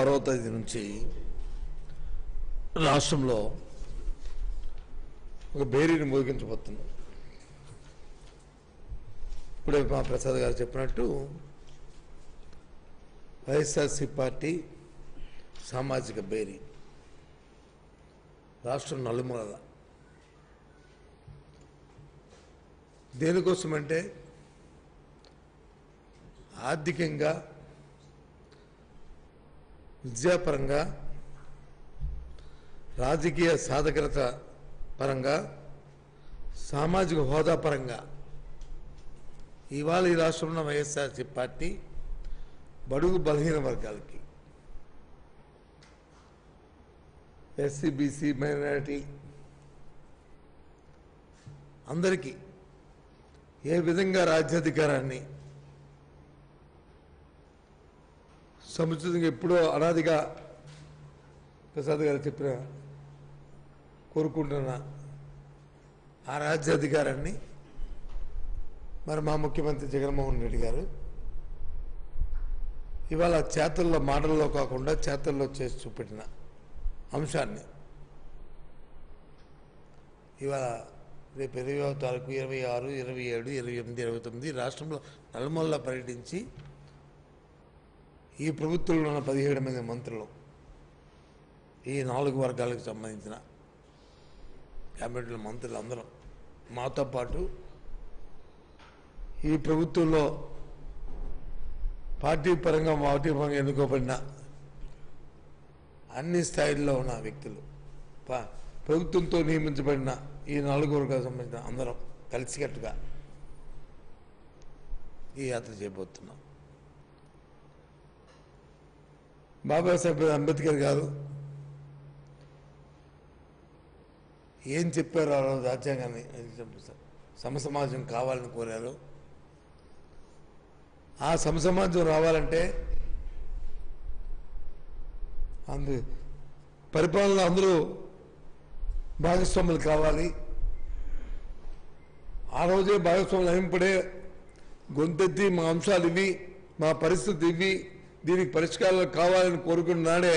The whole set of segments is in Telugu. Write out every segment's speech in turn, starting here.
ఆరవ తేదీ నుంచి రాష్ట్రంలో ఒక బేరీని మోగించబోతున్నాం ఇప్పుడే మా ప్రసాద్ గారు చెప్పినట్టు వైఎస్ఆర్సీ పార్టీ సామాజిక బేరీ రాష్ట్రం నలుమూలల దేనికోసమంటే ఆర్థికంగా విద్యాపరంగా రాజకీయ సాధకత పరంగా సామాజిక హోదా పరంగా ఇవాళ ఈ రాష్ట్రంలో వైఎస్ఆర్సీ పార్టీ బడుగు బలహీన వర్గాలకి ఎస్సీ బీసీ మైనారిటీ అందరికీ ఏ విధంగా రాజ్యాధికారాన్ని సముచితంగా ఎప్పుడో అనాదిగా ప్రసాద్ గారు చెప్పిన కోరుకుంటున్న ఆ రాజ్యాధికారాన్ని మరి మా ముఖ్యమంత్రి జగన్మోహన్ రెడ్డి గారు ఇవాళ చేతల్లో మాటల్లో కాకుండా చేతల్లో చేసి చూపెట్టిన అంశాన్ని ఇవాళ రేపు ఇరవై తారీఖు ఇరవై ఆరు ఇరవై ఏడు ఇరవై ఎనిమిది ఇరవై తొమ్మిది రాష్ట్రంలో నలుమూలలా పర్యటించి ఈ ప్రభుత్వంలో ఉన్న పదిహేడు మంది మంత్రులు ఈ నాలుగు వర్గాలకు సంబంధించిన క్యాబినెట్లో మంత్రులు అందరం మాతో పాటు ఈ ప్రభుత్వంలో పార్టీ పరంగా పార్టీ పరంగా ఎన్నుకోబడిన అన్ని స్థాయిల్లో ఉన్న వ్యక్తులు ప- ప్రభుత్వంతో నియమించబడిన ఈ నాలుగు వర్గాలకు సంబంధించిన అందరం కలిసికట్టుగా ఈ యాత్ర చేయబోతున్నాం బాబాసాహెబ్ అంబేద్కర్ గారు ఏం చెప్పారో ఆ రోజు రాజ్యాంగాన్ని సమసమాజం కావాలని కోరారు ఆ సమసమాజం రావాలంటే అందు పరిపాలన అందరూ భాగస్వాములు కావాలి ఆ రోజే భాగస్వాములు అయినప్పుడే గొంతెత్తి మా అంశాలు ఇవి మా పరిస్థితి ఇవి దీనికి పరిష్కారాలు కావాలని కోరుకున్న నాడే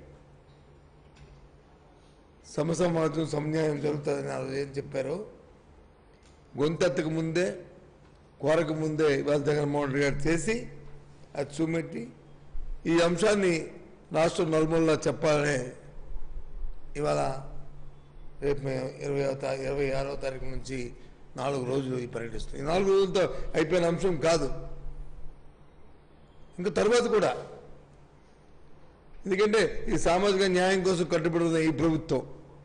సమసమాజం సమన్యాయం జరుగుతుందని ఆ రోజు ఏం చెప్పారు గొంతెత్తకు ముందే కోరక ముందే ఇవాళ జగన్మోహన్ రెడ్డి గారు చేసి అది చూపెట్టి ఈ అంశాన్ని రాష్ట్రం నలుమూలలో చెప్పాలని ఇవాళ రేపు మేము ఇరవై ఇరవై ఆరో తారీఖు నుంచి నాలుగు రోజులు ఈ పర్యటిస్తాం ఈ నాలుగు రోజులతో అయిపోయిన అంశం కాదు ఇంకా తర్వాత కూడా ఎందుకంటే ఈ సామాజిక న్యాయం కోసం కట్టుబడి ఉన్న ఈ ప్రభుత్వం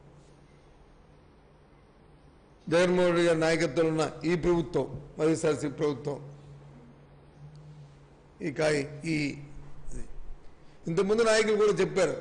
జగన్మోహన్ రెడ్డి గారి నాయకత్వంలో ఉన్న ఈ ప్రభుత్వం వైఎస్ఆర్సీ ప్రభుత్వం ఈ కాయ ఈ ఇది. ఇంతకుముందు నాయకులు కూడా చెప్పారు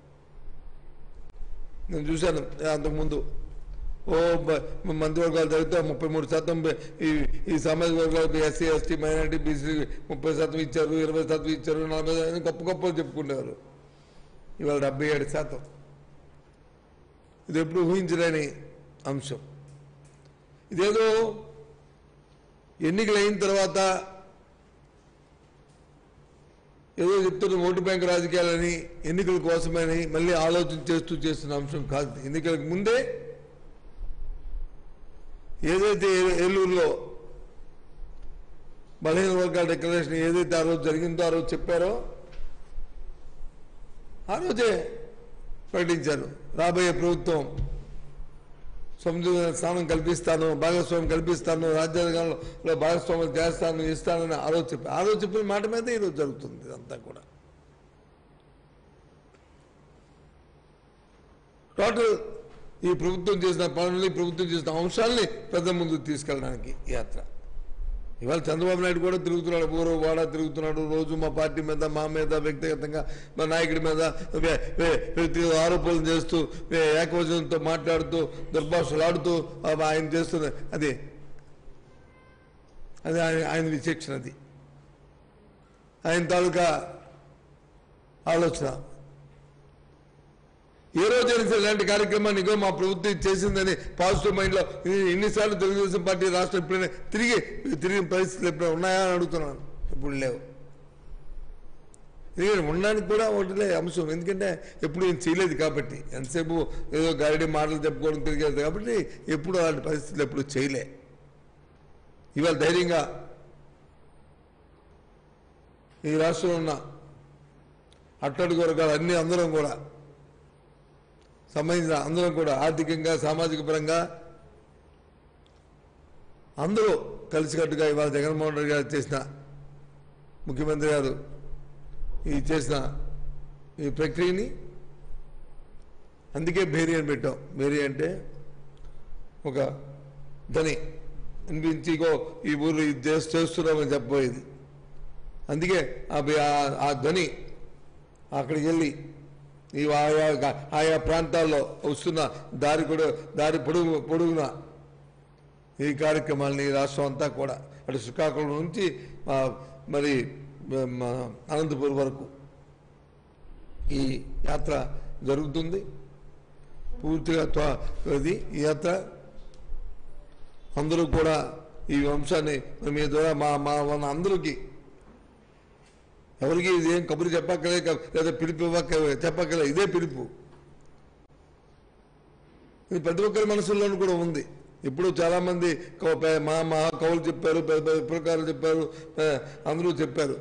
నేను చూశాను అంతకుముందు ఓ బ- మంత్రివర్గాలు జరిగితే ముప్పై మూడు శాతం బె- ఈ ఈ సామాజిక వర్గాలకు ఎస్సీ ఎస్టీ మైనారిటీ బీసీ ముప్పై శాతం ఇచ్చారు ఇరవై శాతం ఇచ్చారు నలభై శాతం గొప్ప గొప్పలు చెప్పుకునేవారు ఇవాళ డెబ్బై ఏడు శాతం ఇది ఎప్పుడు ఊహించలేని అంశం ఇదేదో ఎన్నికలు అయిన తర్వాత ఏదో చెప్తున్న ఓటు బ్యాంక్ రాజకీయాలని ఎన్నికల కోసమని మళ్ళీ ఆలోచన చేస్తూ చేస్తున్న అంశం కాదు ఎన్నికలకు ముందే ఏదైతే ఏ- ఏలూరులో బలహీన వర్గాల డిక్లరేషన్ ఏదైతే ఆ రోజు జరిగిందో ఆ రోజు చెప్పారో ఆ రోజే ప్రకటించారు రాబోయే ప్రభుత్వం సముద్ర స్థానం కల్పిస్తాను భాగస్వామ్యం కల్పిస్తాను రాజ్యాంగంలో భాగస్వామ్యం చేస్తాను ఇస్తానని ఆ రోజు చెప్పి ఆ రోజు చెప్పిన మాట మీద ఈరోజు జరుగుతుంది ఇదంతా కూడా టోటల్ ఈ ప్రభుత్వం చేసిన పనులు ఈ ప్రభుత్వం చేసిన అంశాలని పెద్ద ముందుకు తీసుకెళ్ళడానికి ఈ యాత్ర ఇవాళ చంద్రబాబు నాయుడు కూడా తిరుగుతున్నాడు ఊరు వాడ తిరుగుతున్నాడు రోజు మా పార్టీ మీద మా మీద వ్యక్తిగతంగా మా నాయకుడి మీద వే- వే- వ్యక్తిగత ఆరోపణలు చేస్తూ వే- ఏకవచనంతో మాట్లాడుతూ దుర్భాషలు ఆడుతూ ఆ- ఆయన చేస్తున్న అది అది ఆయన ఆయన విచక్షణ అది ఆయన తాలూకా ఆలోచన ఏ రోజైనా సరే ఇలాంటి కార్యక్రమాన్ని ఇగో మా ప్రభుత్వం ఇది చేసిందని పాజిటివ్ మైండ్లో ఇది ఎన్నిసార్లు తెలుగుదేశం పార్టీ రాష్ట్రం ఎప్పుడైనా తిరిగి తిరిగిన పరిస్థితులు ఎప్పుడైనా ఉన్నాయా అని అడుగుతున్నాను ఇప్పుడు లేవు ఎందుకంటే ఉండడానికి కూడా ఒకటిలే అంశం ఎందుకంటే ఎప్పుడు ఏం చేయలేదు కాబట్టి ఎంతసేపు ఏదో గాడి మాటలు చెప్పుకోవడం తిరిగేది కాబట్టి ఎప్పుడు అలాంటి పరిస్థితులు ఎప్పుడు చేయలే ఇవాళ ధైర్యంగా ఈ రాష్ట్రంలో ఉన్న అట్టడుగు వర్గాలు అన్ని అందరం కూడా సంబంధించిన అందరం కూడా ఆర్థికంగా సామాజిక పరంగా అందరూ కలిసికట్టుగా ఇవాళ జగన్మోహన్ రెడ్డి గారు చేసిన ముఖ్యమంత్రి గారు ఈ చేసిన ఈ ప్రక్రియని అందుకే భేరీ అని పెట్టాం భేరీ అంటే ఒక ధని అనిపించి ఇగో ఈ ఊరు ఇది చేస్- చేస్తున్నామని చెప్పబోయేది అందుకే ఆ బి- ఆ- ఆ ధ్వని అక్కడికి వెళ్ళి ఈ ఆయా ఆయా ప్రాంతాల్లో వస్తున్న దారి కూడా దారి పొడుగు పొడుగున ఈ కార్యక్రమాలని రాష్ట్రం అంతా కూడా అటు శ్రీకాకుళం నుంచి ఆ, మరి మన అనంతపురం వరకు ఈ యాత్ర జరుగుతుంది పూర్తిగా త్వ- ఇది ఈ యాత్ర అందరూ కూడా ఈ వంశాన్ని మీ ద్వారా మా మా మన అందరికీ ఎవరికి ఇది ఏం కబురు చెప్పక్కలే లేదా పిలుపు ఇవ్వక్క చెప్పక్కలే ఇదే పిలుపు ఇది ప్రతి ఒక్కరి మనసుల్లోనూ కూడా ఉంది ఇప్పుడు చాలా మంది కవ- పే- మా మహా కవులు చెప్పారు పెద్ద పెద్ద విప్లవకారులు చెప్పారు ఏ, అందరూ చెప్పారు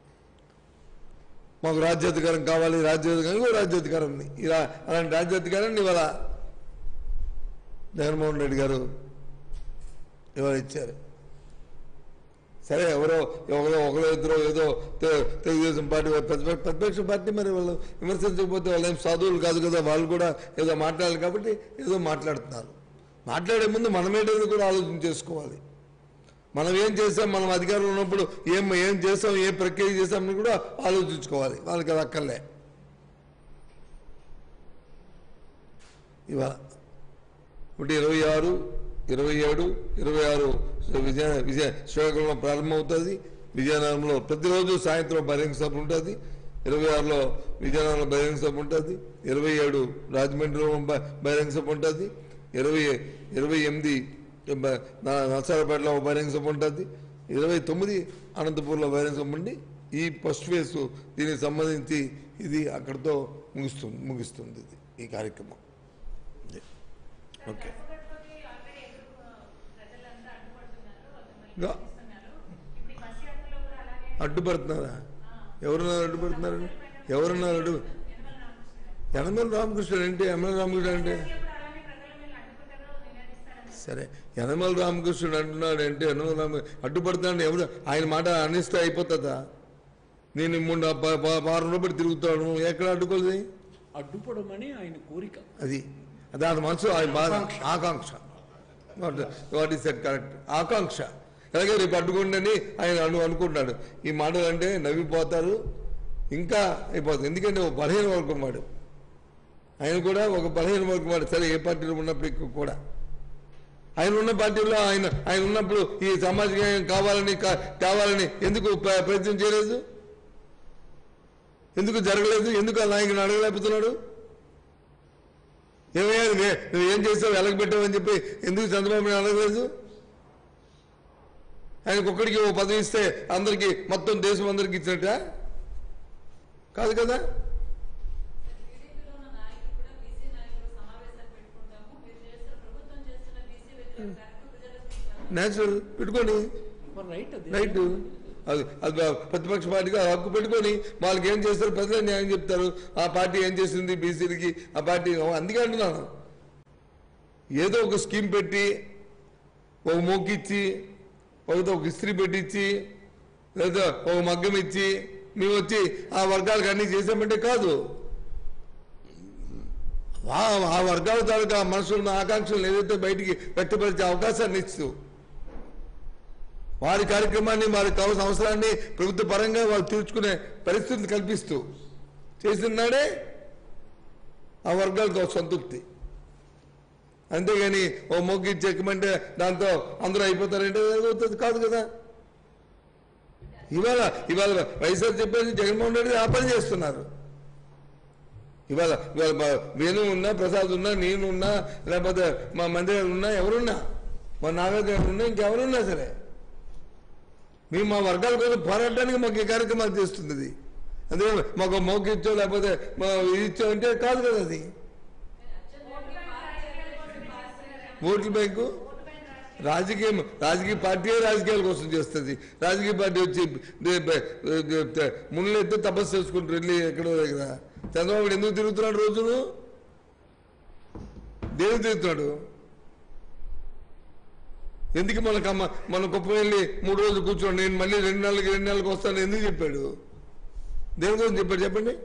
మాకు రాజ్యాధికారం కావాలి రాజ్యాధికారం ఇగో రాజ్యాధికారం ఉంది ఇలా అలాంటి రాజ్యాధికారాన్ని ఇవాళ జగన్మోహన్ రెడ్డి గారు ఇవాళ ఇచ్చారు సరే ఎవరో ఎవరో ఒకరో ఇద్దరు ఏదో తె- తెలుగుదేశం పార్టీ ప్రతిపక్ష ప్రతిపక్ష పార్టీ మరి వాళ్ళు విమర్శించకపోతే వాళ్ళు ఏం సాధువులు కాదు కదా వాళ్ళు కూడా ఏదో మాట్లాడాలి కాబట్టి ఏదో మాట్లాడుతున్నారు మాట్లాడే ముందు మనమేటది కూడా ఆలోచన చేసుకోవాలి మనం ఏం చేసాం మనం అధికారంలో ఉన్నప్పుడు ఏం ఏం చేసాం ఏ ప్రక్రియ చేసామని కూడా ఆలోచించుకోవాలి వాళ్ళకి అది అక్కర్లే ఇవాళ ఇప్పుడు ఇరవై ఆరు ఇరవై ఏడు ఇరవై ఆరు విజయ విజయ శ్రీకాకుళంలో ప్రారంభమవుతుంది విజయనగరంలో ప్రతిరోజు సాయంత్రం బహిరంగ సభ ఉంటుంది ఇరవై ఆరులో విజయనగరంలో బహిరంగ సభ ఉంటుంది ఇరవై ఏడు రాజమండ్రిలో బ- బహిరంగ సభ ఉంటుంది ఇరవై ఇరవై ఎనిమిది బ- నా- నర్సారావుపేటలో ఒక బహిరంగ సభ ఉంటుంది ఇరవై తొమ్మిది అనంతపూర్లో బహిరంగ సభ ఉండి ఈ ఫస్ట్ ఫేజ్ దీనికి సంబంధించి ఇది అక్కడితో ముగుస్తుంది ముగిస్తుంది ఇది ఈ కార్యక్రమం ఇది. ఓకే కసగట్టులోకి ఆల్రెడీ ఎదురు ప్రజలంతా అడ్డుపడుతున్నారు కొంతమంది గా- ప్రశ్నిస్తున్నారు. ఇప్పుడు ఈ బస్ యాత్రలో కూడా అలాగే అడ్డుపడుతున్నారా ఎవరున్నారు అడ్డుపడుతున్నారు ఎవరున్నారు అడ్డు యనమల రామకృష్ణ గారు. యనమల రామకృష్ణుడు అంటే యనమల రామకృష్ణుడు అంటే ఇప్పుడు అలానే ప్రజల మీద అడ్డుకుంటారో నిలదీస్తారని సరే యనమల రామకృష్ణుడు అంటున్నాడు అంటే యనమల రామ అడ్డుపడుతున్నాడు ఎవరు ఆయన మాట అనిస్తే అయిపోతుందా నేను మూడు ప- ప- వారం రూపాయలు తిరుగుతాను ఎక్కడ అడ్డుకోలేదు అడ్డుపడమని ఆయన కోరిక అది దాని మనసు ఆయన బాధ Akanksha what is that correct Akanksha అలాగే రేపు అడ్డుకోండి ఆయన అను అనుకుంటున్నాడు ఈ మాటలు అంటే నవ్విపోతారు ఇంకా అయిపోతుంది ఎందుకంటే ఒక బలహీన వర్గం వాడు ఆయన కూడా ఒక బలహీన వర్గం వాడు సరే ఏ పార్టీలో ఉన్నప్పటికీ కూడా ఆయన ఉన్న పార్టీలో ఆయన ఆయన ఉన్నప్పుడు ఈ సామాజిక న్యాయం కావాలని కా- కావాలని ఎందుకు ప్ర- ప్రయత్నం చేయలేదు ఎందుకు జరగలేదు ఎందుకు ఆ నాయకుని అడగలేకపోతున్నాడు ఏమయ్యా నువ్వే- నువ్వు ఏం చేసావు వెలగబెట్టావని చెప్పి ఎందుకు చంద్రబాబు నాయుడు అడగలేదు ఆయనకు ఒక్కడికి ఓ పదవి ఇస్తే అందరికి మొత్తం దేశం అందరికి ఇచ్చినట్ట కాదు కదా టీడీపీలో ఉన్న నాయకులు కూడా బీసీ నాయకులు సమావేశాలు పెట్టుకుంటాము మీరు చేస్తున్న ప్రభుత్వం చేస్తున్న బీసీ వ్యతిరేక కార్యక్రమం ప్రజలకు నేచురల్ పెట్టుకోండి మరి రైట్ అది రైట్ అది అది ప్రతిపక్ష పార్టీగా హక్కు పెట్టుకొని వాళ్ళకి ఏం చేస్తారు ప్రజలే న్యాయం చెప్తారు ఆ పార్టీ ఏం చేసింది బీసీలకి ఆ పార్టీ అందుకే అంటున్నాను ఏదో ఒక స్కీమ్ పెట్టి ఒక మోకిచ్చి ఒకతో ఒక ఇస్త్రీ పెట్టించి లేదా ఒక మగ్గం ఇచ్చి మేము వచ్చి ఆ వర్గాలకు అన్ని చేసామంటే కాదు ఆ- ఆ వర్గాల తాలూకా మనసులో ఉన్న ఆకాంక్షలు ఏదైతే బయటికి వ్యక్తపరిచే అవకాశాన్ని ఇస్తూ వారి కార్యక్రమాన్ని వారికి కావాల్సిన అవసరాన్ని ప్రభుత్వ పరంగా వాళ్ళు తీర్చుకునే పరిస్థితిని కల్పిస్తూ చేసిన నాడే ఆ వర్గాలకు ఒక సంతృప్తి అంతేగాని ఓ మొగ్గు చెక్కమంటే దాంతో అందరూ అయిపోతారంటే ఏదవుతుంది కాదు కదా ఇవాళ ఇవాళ వైఎస్ఆర్ చెప్పేసి జగన్మోహన్ రెడ్డి ఆ పని చేస్తున్నారు ఇవాళ ఇవాళ మా- వేణు ఉన్నా ప్రసాద్ ఉన్నా నేను ఉన్నా లేకపోతే మా మందిర ఉన్నా ఎవరున్నా మా నాగార్జున ఉన్నా ఇంకెవరున్నా సరే మేము మా వర్గాల కోసం పోరాడడానికి మాకు ఈ కార్యక్రమాలు చేస్తుంది ఇది అదే మాకు మోక ఇచ్చో లేకపోతే మా ఇది ఇచ్చో అంటే కాదు కదా అది ఓట్ల బ్యాంకు రాజకీయం రాజకీయ పార్టీ రాజకీయాల కోసం చేస్తుంది రాజకీయ పార్టీ వచ్చి ముళ్ళు ఎత్తే తపస్సు చేసుకుంటారు వెళ్ళి ఎక్కడో దగ్గర చంద్రబాబు నాయుడు ఎందుకు తిరుగుతున్నాడు రోజును దేనికి తిరుగుతున్నాడు ఎందుకు మనకు అమ్మ మన గొప్ప వెళ్ళి మూడు రోజులు కూర్చోండి నేను మళ్ళీ రెండు నెలలకి రెండు నెలలకు వస్తాను ఎందుకు చెప్పాడు దేని కోసం చెప్పాడు చెప్పండి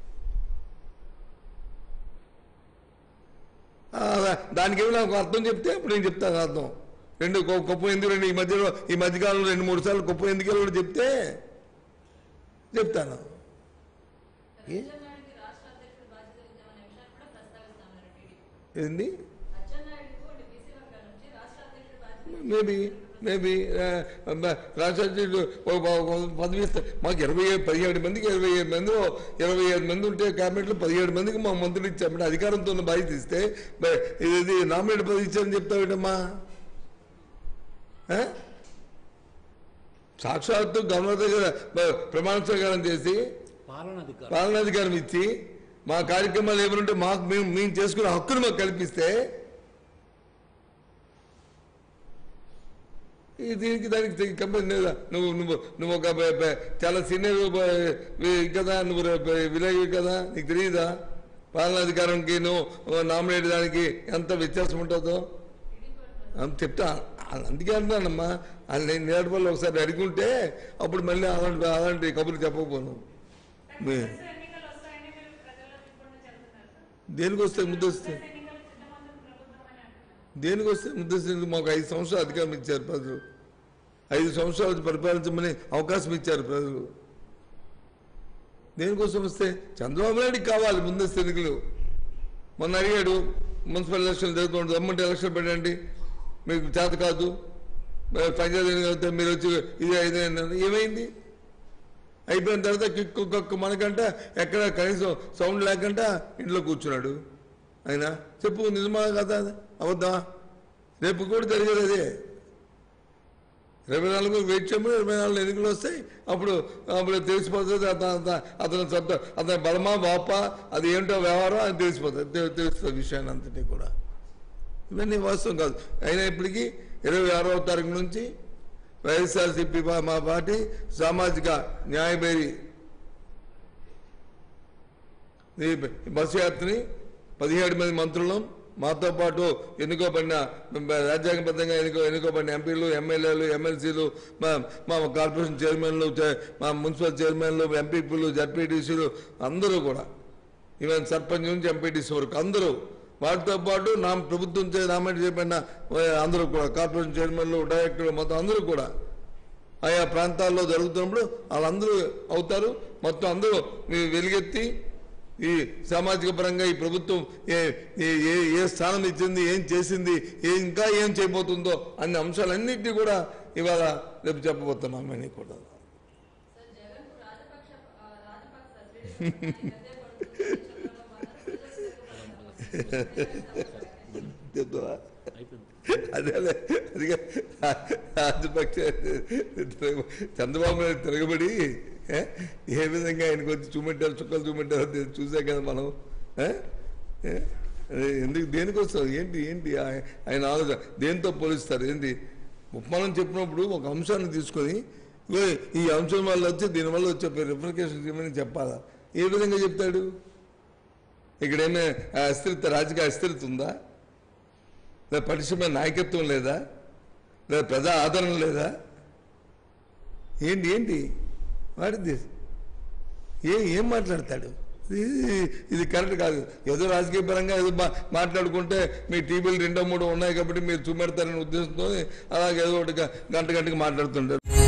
ఆ, దానికి ఏమి నాకు అర్థం చెప్తే అప్పుడు నేను చెప్తాను అర్థం రెండు గొ- గొప్ప ఎందుకు రెండు ఈ మధ్యలో ఈ మధ్యకాలంలో రెండు మూడు సార్లు గొప్ప ఎందుకు వెళ్ళాడు చెప్తే చెప్తాను ఏ? అచ్చెన్నాయుడికి రాష్ట్ర అధ్యక్షుడు బాధ్యతలు ఇద్దామనే విషయాన్ని కూడా ప్రస్తావిస్తామన్నారు టీడీపీ ఏంది అచ్చెన్నాయుడుకు అంటే బీసీ వర్గాల నుంచి రాష్ట్ర అధ్యక్షుడు బాధ్యతలు మేబీ మేబీ రాష్ట్రాధ్యక్షుడు ఒక ఒక పదవి ఇస్తే మాకు ఇరవై ఏడు పదిహేడు మందికి ఇరవై ఏడు మంది ఇరవై ఏడు మంది ఉంటే క్యాబినెట్లో పదిహేడు మందికి మా మంత్రులు ఇచ్చామంటే అధికారంతో ఉన్న బాధ్యత ఇస్తే బ- ఇది నామినేట్ పదవి ఇచ్చారని చెప్తావేటమ్మా ఆ? సాక్షాత్తు గవర్నర్ దగ్గర బ- ప్రమాణ స్వీకారం చేసి పాలనాధికారం పాలనాధికారం ఇచ్చి మా కార్యక్రమాలు ఏమైనా మాకు మేము మేము చేసుకునే హక్కును మాకు కల్పిస్తే ఈ దీనికి దానికి కంపెనీ లేదా నువ్వు నువ్వు నువ్వు ఒక బ- బ- చాలా సీనియర్ బ- వి- కదా నువ్వు రే- విలేజ్ కదా నీకు తెలియదా పాలనాధికారానికి నువ్వు నామినేట్ దానికి ఎంత వ్యత్యాసం ఉంటుందో అని చెప్తా అందుకే అంటున్నానమ్మా వాళ్ళు నేను నేర్పల్లి ఒకసారి అడుగుంటే అప్పుడు మళ్ళీ అలాంటి అలాంటి కబుర్లు చెప్పకపోను మీ- ఎన్నికలు వస్తాయని మీరు ప్రజల్లో తిప్పకుండా చెప్తున్నారు సార్ దేనికి వస్తే ముద్ద వస్తే ఎన్నికలు సిద్ధమంతం ప్రభుత్వం అని అంటున్నారు దేనికి వస్తే ముద్ద వస్తే మాకు ఐదు సంవత్సరాలు అధికారం ఇచ్చారు ప్రజలు ఐదు సంవత్సరాలు పరిపాలించమని అవకాశం ఇచ్చారు ప్రజలు దేనికోసం వస్తే చంద్రబాబు నాయుడికి కావాలి ముందస్తు ఎన్నికలు మొన్న అడిగాడు మున్సిపల్ ఎలక్షన్ జరుగుతుంది గవర్నమెంట్ ఎలక్షన్ పెట్టండి మీకు చేత కాదు మరి పంచాయతీ ఎన్నికలు అవుతే మీరు వచ్చి ఇది ఇదే అన్నారు. ఏమైంది అయిపోయిన తర్వాత కిక్కు కక్కు మనకంట ఎక్కడ కనీసం సౌండ్ లేకుండా ఇంట్లో కూర్చున్నాడు ఆయన చెప్పు నిజమా కదా అవద్దా రేపు కూడా జరిగేది అదే ఇరవై నాలుగు వెయిట్ చేయమని ఇరవై నాలుగు ఎన్నికలు వస్తాయి అప్పుడు అప్పుడు తెలిసిపోతుంది అతను అతను- అతను సొంత అతని బలమా వాప అది ఏంటో వ్యవహారం అది తెలిసిపోతుంది తె- తెలుస్తుంది విషయాన్ని అంతటి కూడా ఇవన్నీ వాస్తవం కాదు అయినా ఇప్పటికీ ఇరవై ఆరవ తారీఖు నుంచి వైఎస్ఆర్సీపీ పా- మా పార్టీ సామాజిక న్యాయబేరి ఈ బస్సు యాత్రని పదిహేడు మంది మంత్రులం మాతో పాటు ఎన్నుకోబడిన రాజ్యాంగబద్ధంగా ఎన్నుకో ఎన్నుకోబడిన ఎంపీలు ఎమ్మెల్యేలు ఎమ్మెల్సీలు మా మా కార్పొరేషన్ చైర్మన్లు చే- మా మున్సిపల్ చైర్మన్లు ఎంపీపీలు జడ్పీటీసీలు అందరూ కూడా ఈవెన్ సర్పంచ్ నుంచి ఎంపీటీసీ వరకు అందరూ వాటితో పాటు నా ప్రభుత్వం చే నామినేట్ చేయబడిన ఆ, అందరూ కూడా కార్పొరేషన్ చైర్మన్లు డైరెక్టర్లు మొత్తం అందరూ కూడా ఆయా ప్రాంతాల్లో జరుగుతున్నప్పుడు వాళ్ళందరూ అవుతారు మొత్తం అందరూ మీ వెలుగెత్తి ఈ సామాజిక పరంగా ఈ ప్రభుత్వం ఏ ఏ- ఏ ఏ స్థానం ఇచ్చింది ఏం చేసింది ఏ ఇంకా ఏం చేయబోతుందో అన్ని అంశాలన్నింటినీ కూడా ఇవాళ రేపు చెప్పబోతున్నాం అని కూడా సార్ జగన్ కు రాజపక్ష ఆ, రాజపక్ష శ్రీనివాసరావు గద్దె పడుతుంది చంద్రబాబు మాత్రం చెప్తావా అయిపోయింది అదే అదిగా రాజపక్ష చంద్రబాబు నాయుడు తిరగబడి ఏ, ఏ విధంగా ఆయనకు వచ్చి చూపెట్టారు చుక్కలు చూపెట్టారు అది చూసాం కదా మనం ఏ? ఏ? అదే ఎందుకు దేనికి వస్తారు ఏంటి ఏంటి ఆయ- ఆయన ఆలోచన దేంతో పోలిస్తారు ఏంటి మనం చెప్పినప్పుడు ఒక అంశాన్ని తీసుకొని ఇగో ఈ అంశం వల్ల వచ్చి దీనివల్ల వచ్చే రిఫ్రికేషన్ చేయమని చెప్పాలా ఏ విధంగా చెప్తాడు ఇక్కడ ఏమే అస్థిరత రాజకీయ అస్థిరత ఉందా లేదా పటిష్టమైన నాయకత్వం లేదా లేదా ప్రజా ఆదరణ లేదా ఏంటి ఏంటి వాడిది ఏ ఏం మాట్లాడతాడు ఇది ఇది కరెక్ట్ కాదు ఏదో రాజకీయ పరంగా ఏదో మా- మాట్లాడుకుంటే మీ టీవీలు రెండో మూడో ఉన్నాయి కాబట్టి మీరు చూపెడతారనే ఉద్దేశంతో అలాగే ఏదో ఒకటి గంట గంటకి మాట్లాడుతుంటారు